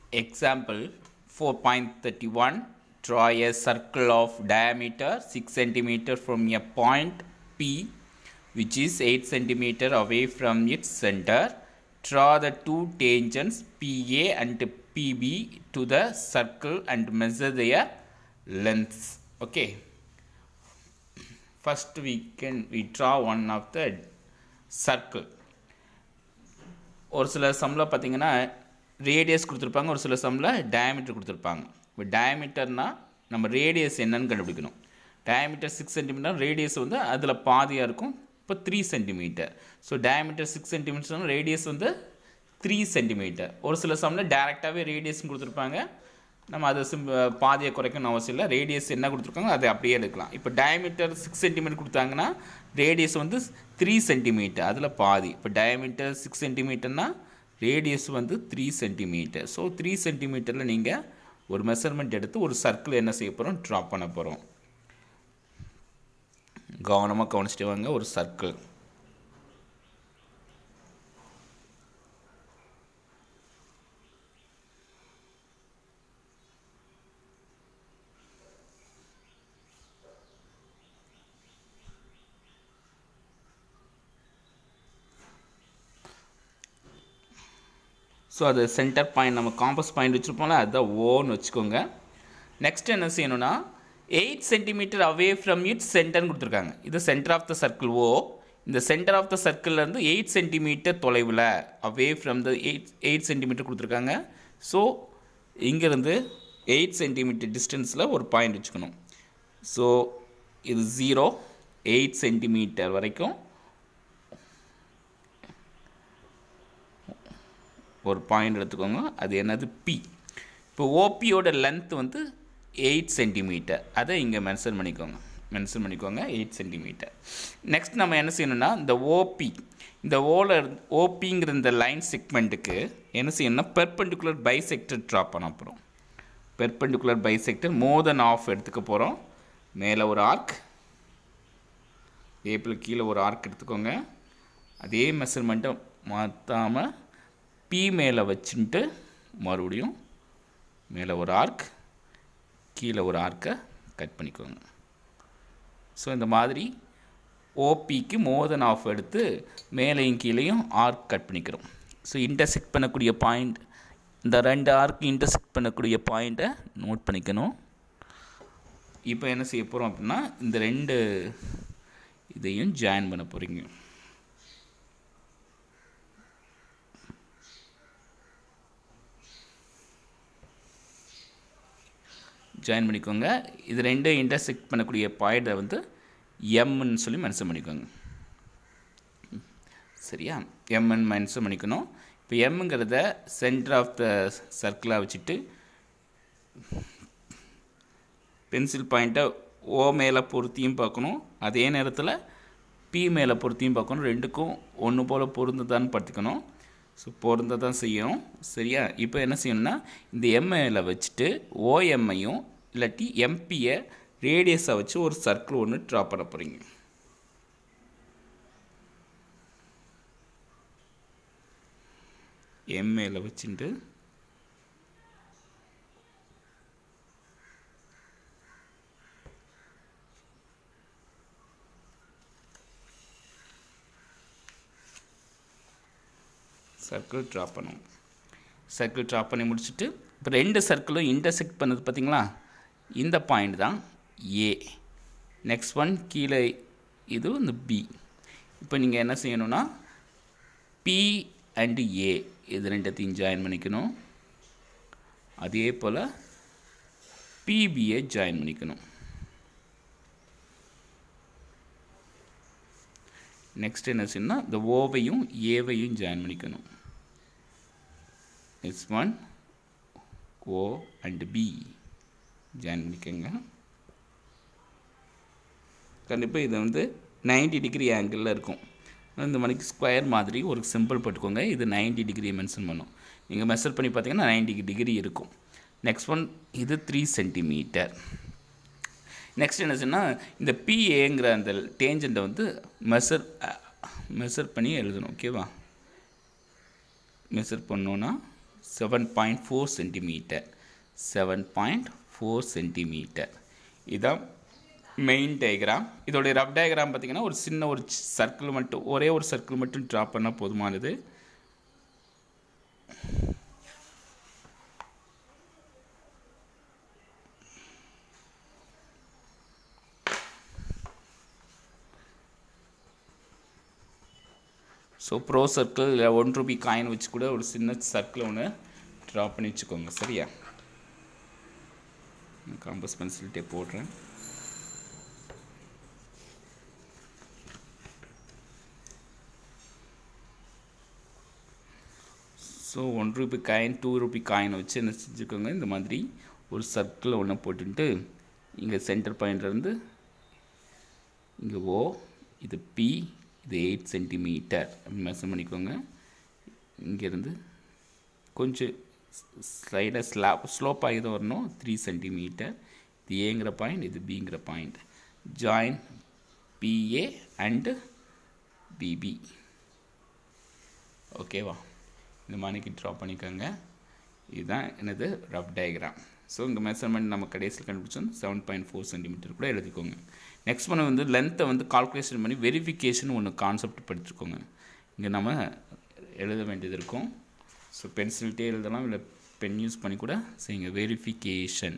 Example 4.31 Draw a circle of diameter 6 cm from a point P which is 8 cm away from its center. Draw the two tangents PA and PB to the circle and measure their lengths. Okay. First we can we draw one of the circle. ஒரு சில சம்மில் பார்த்தீங்கன்னா radius கொடுத்துருப்பாங்க ஒரு சில சம்மில் diameter கொடுத்துருப்பாங்க இப்போ டயமீட்டர்னா நம்ம ரேடியஸ் என்னன்னு கண்டுபிடிக்கணும் டயமீட்டர் சிக்ஸ் சென்டிமீட்டர் ரேடியஸ் வந்து அதில் பாதியாக இருக்கும் இப்போ three centimetre so diameter six சென்டிமீட்டர்னா ரேடியஸ் வந்து த்ரீ சென்டிமீட்டர் ஒரு சில சம்மில் டேரெக்டாகவே ரேடியஸ்னு கொடுத்துருப்பாங்க நம்ம அதை சிம் பாதியை குறைக்கணும் அவசியம் இல்லை ரேடியஸ் என்ன கொடுத்துருக்காங்க அதை அப்படியே எடுக்கலாம் இப்போ டயமீட்டர் சிக்ஸ் சென்டிமீட்டர் கொடுத்தாங்கன்னா ரேடியஸ் வந்து த்ரீ சென்டிமீட்டர் அதில் பாதி இப்போ டயமீட்டர் சிக்ஸ் சென்டிமீட்டர்னா ரேடியஸ் வந்து த்ரீ சென்டிமீட்டர் ஸோ த்ரீ சென்டிமீட்டரில் நீங்கள் ஒரு மெஷர்மெண்ட் எடுத்து ஒரு சர்க்கிள் என்ன செய்ய போகிறோம் ட்ரா பண்ண போகிறோம் கவனமாக கவனிச்சிட்டு வாங்க ஒரு சர்க்கிள் ஸோ அது சென்டர் பாயிண்ட் நம்ம காம்பஸ் பாயிண்ட் வச்சுருப்போம்ல அதுதான் ஓன்னு வச்சுக்கோங்க நெக்ஸ்ட் என்ன செய்யணும்னா eight centimetre away from it சென்டர்னு கொடுத்துருக்காங்க இது centre of the circle O இந்த சென்டர் ஆஃப் த சர்க்கிள்லேருந்து எயிட் சென்டிமீட்டர் தொலைவில் away from the eight eight centimetre கொடுத்துருக்காங்க ஸோ இங்கேருந்து எயிட் சென்டிமீட்டர் டிஸ்டன்ஸில் ஒரு பாயிண்ட் வச்சுக்கணும் ஸோ இது ஜீரோ எயிட் சென்டிமீட்டர் வரைக்கும் ஒரு பாயிண்ட் எடுத்துக்கோங்க அது என்னது பி இப்போ ஓபியோட லென்த் வந்து எயிட் சென்டிமீட்டர் அதை இங்கே மென்ஷன் பண்ணிக்கோங்க மென்ஷன் பண்ணிக்கோங்க எயிட் சென்டிமீட்டர் நெக்ஸ்ட் நம்ம என்ன செய்யணும்னா இந்த ஓபி இந்த ஓல ஓபிங்கிற இந்த லைன் செக்மெண்ட்டுக்கு என்ன செய்யணும்னா பெர்பெண்டிகுலர் பைசெக்டர் ட்ரா பண்ண போகிறோம் perpendicular bisector more then half எடுத்துக்க போகிறோம் மேலே ஒரு ஆர்க் ஏப்பில் கீழே ஒரு ஆர்க் எடுத்துக்கோங்க அதே மெஷர்மெண்ட்டை மாற்றாமல் பி மேலே வச்சுட்டு மறுபடியும் மேலே ஒரு ஆர்க் கீழே ஒரு ஆர்க்கை கட் பண்ணிக்கோங்க ஸோ இந்த மாதிரி ஓபிக்கு மோர் தென் ஆஃப் எடுத்து மேலேயும் கீழேயும் ஆர்க் கட் பண்ணிக்கிறோம் ஸோ இன்டர்செக்ட் பண்ணக்கூடிய பாயிண்ட் இந்த ரெண்டு ஆர்க் இன்டர்செக்ட் பண்ணக்கூடிய பாயிண்ட்டை நோட் பண்ணிக்கணும் இப்போ என்ன செய்ய போகிறோம் அப்படின்னா இந்த ரெண்டு இதையும் ஜாயின் பண்ண போகிறீங்க ஜாயின் பண்ணிக்கோங்க இது ரெண்டும் இன்டர்செக்ட் பண்ணக்கூடிய பாயிண்ட்டை வந்து எம்னு சொல்லி மென்ஷன் பண்ணிக்கோங்க சரியா எம்என் மென்ஷன் பண்ணிக்கணும் இப்போ எம்ங்கிறத சென்டர் ஆஃப் த சர்க்கிளாக வச்சுட்டு பென்சில் பாயிண்ட்டை ஓ மேலே பொருத்தியும் பார்க்கணும் அதே நேரத்தில் பி மேலே பொருத்தியும் பார்க்கணும் ரெண்டுக்கும் ஒன்று போல் பொருந்துதான்னு பார்த்துக்கணும் ஸோ பொருந்த தான் செய்யணும் சரியா இப்போ என்ன செய்யணும்னா இந்த எம்ஐயில் வச்சுட்டு ஓஎம்ஐயும் இல்லாட்டி எம்பியை ரேடியஸை வச்சு ஒரு சர்க்கிள் ஒன்று ட்ரா பண்ண போகிறீங்க எம்ஏல வச்சுட்டு சர்க்கிள் ட்ரா பண்ணுவோம் சர்க்கிள் ட்ரா பண்ணி முடிச்சுட்டு இப்போ ரெண்டு சர்க்கிளும் இன்டர்செக்ட் பண்ணது பார்த்தீங்களா இந்த பாயிண்ட் தான் ஏ நெக்ஸ்ட் ஒன் கீழே இது இந்த பி இப்போ நீங்கள் என்ன செய்யணும்னா பி அண்டு ஏ இது ரெண்டத்தையும் ஜாயின் பண்ணிக்கணும் அதே போல் பிபியை ஜாயின் பண்ணிக்கணும் நெக்ஸ்ட் என்ன செய்யணும்னா இந்த ஓவையும் ஏவையும் ஜாயின் பண்ணிக்கணும் S one O and P join பண்ணிக்கோங்க கண்டிப்பாக இது வந்து நைன்டி டிகிரி ஆங்கிளில் இருக்கும் இந்த மணிக்கு ஸ்கொயர் மாதிரி ஒரு சிம்பிள் போட்டுக்கோங்க இது நைன்டி டிகிரி மென்ஷன் பண்ணும் நீங்கள் மெஷர் பண்ணி பார்த்தீங்கன்னா நைன்டி டிகிரி இருக்கும் நெக்ஸ்ட் ஒன் இது த்ரீ சென்டிமீட்டர் நெக்ஸ்ட் என்ன சொன்னால் இந்த பிஏங்கிற அந்த டேஞ்சண்ட்டை வந்து மெஷர் மெஷர் பண்ணி எழுதணும் ஓகேவா மெஷர் பண்ணோன்னா seven point four centimetre seven point four centimetre இதான் மெயின் டயக்ராம் இதோடைய ரஃப் டயக்ராம் பார்த்தீங்கன்னா ஒரு சின்ன ஒரு சர்க்கிள் மட்டும் ஒரே ஒரு சர்க்கிள் மட்டும் ட்ரா பண்ணால் போதுமானது ஸோ ப்ரோ சர்க்கிள் இல்லை ஒன் ரூபி காயின் வச்சு கூட ஒரு சின்ன சர்க்கிள் ஒன்று ட்ரா பண்ணி வச்சுக்கோங்க சரியா காம்பஸ் பென்சில்ட்டே போடுறேன் so one rupee coin two rupee coin வச்சு என்ன செஞ்சுக்கோங்க இந்த மாதிரி ஒரு சர்க்கிள் ஒன்று போட்டுட்டு இங்கே சென்டர் பாயிண்ட்லேருந்து இங்கே ஓ இது பி இது எயிட் சென்டிமீட்டர் அப்படின்னு மெஷர் பண்ணிக்கோங்க இங்கேருந்து கொஞ்சம் ஸ்லைடாக ஸ்லாப் ஸ்லோப் ஆகி தான் வரணும் த்ரீ சென்டிமீட்டர் இது ஏங்கிற பாயிண்ட் இது பிங்கிற point join PA and PB ஓகேவா இந்த மாதிரிக்கு ட்ரா பண்ணிக்கோங்க இதுதான் எனது ரஃப் டயக்ராம் ஸோ இங்கே மெஷர்மெண்ட் நம்ம கடைசியில் கண்டுபிடிச்சோம் செவன் பாயிண்ட் ஃபோர் சென்டிமீட்டர் கூட எழுதிக்கோங்க நெக்ஸ்ட் பண்ண வந்து லென்த்தை வந்து கால்குலேஷன் பண்ணி வெரிஃபிகேஷன் ஒன்று கான்செப்ட் படிச்சுக்கோங்க இங்கே நம்ம எழுத வேண்டியது இருக்கும் ஸோ பென்சில்ட்டே எழுதலாம் இல்லை பென் யூஸ் பண்ணி கூட செய்யுங்க வெரிஃபிகேஷன்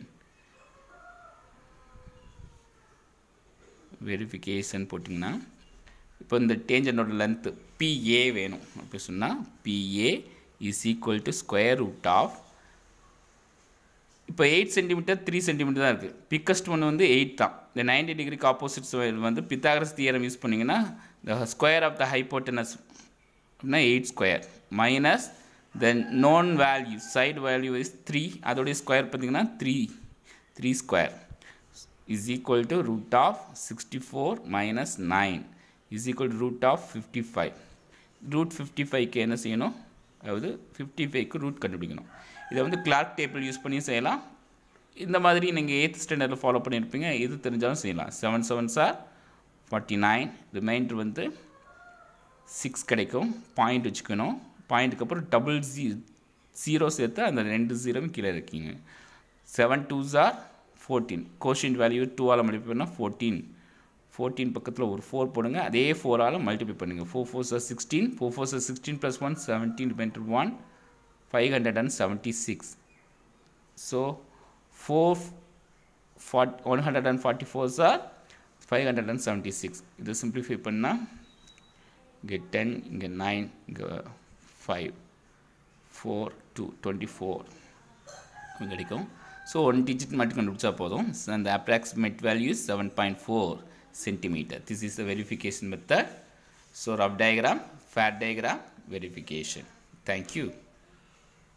வெரிஃபிகேஷன் போட்டிங்கன்னா இப்போ இந்த டேஞ்சனோட லென்த்து பிஏ வேணும் அப்படி சொன்னால் PA is equal to square root of இப்போ எயிட் சென்டிமீட்டர் த்ரீ சென்டிமீட்டர் தான் இருக்குது பிக்கஸ்ட் ஒன்று வந்து எயிட் தான் இந்த நைன்டி டிகிரிக்கு ஆப்போசிட்ஸ் வந்து பித்தாகரஸ் தியரம் யூஸ் பண்ணிங்கன்னா the square of the hypotenuse அப்படின்னா eight square minus then known value side value is three அதோடைய ஸ்கொயர் பார்த்தீங்கன்னா three three square is equal to root of sixty four minus nine is equal to root of fifty five root fifty ஃபைவ்க்கு என்ன செய்யணும் அதாவது fifty ஃபைவ்க்கு root கண்டுபிடிக்கணும் இதை வந்து கிளார்க் டேபிள் யூஸ் பண்ணி செய்யலாம் இந்த மாதிரி நீங்கள் எயித் ஸ்டாண்டர்டில் ஃபாலோ பண்ணியிருப்பீங்க எது தெரிஞ்சாலும் செய்யலாம் seven seven sir forty nine reminder வந்து சிக்ஸ் கிடைக்கும் பாயிண்ட் வச்சுக்கணும் பாயிண்ட்டுக்கு அப்புறம் டபுள் ஜீ ஜீரோ சேர்த்து அந்த ரெண்டு ஜீரோவும் கீழே இருக்கீங்க செவன் டூ ஜார் ஃபோர்டீன் கோஷின் வேல்யூ டூவால் மல்டிப்ளை பண்ணால் ஃபோர்டீன் ஃபோர்டீன் பக்கத்தில் ஒரு ஃபோர் போடுங்க அதே ஃபோரால் மல்டிப்ளை பண்ணுங்கள் four four sir sixteen four four sir sixteen plus one seventeen depend one five hundred and seventy six so four forty one hundred and forty four sir five hundred and seventy six இது simplify பண்ணால் இங்கே ten இங்கே nine இங்கே five four two twenty four கிடைக்கும் so one digit மட்டும் கண்டுபிடிச்சா போதும் அந்த approximate value seven point four centimeter. This is the verification method. So rough diagram, fat diagram, verification. Thank you.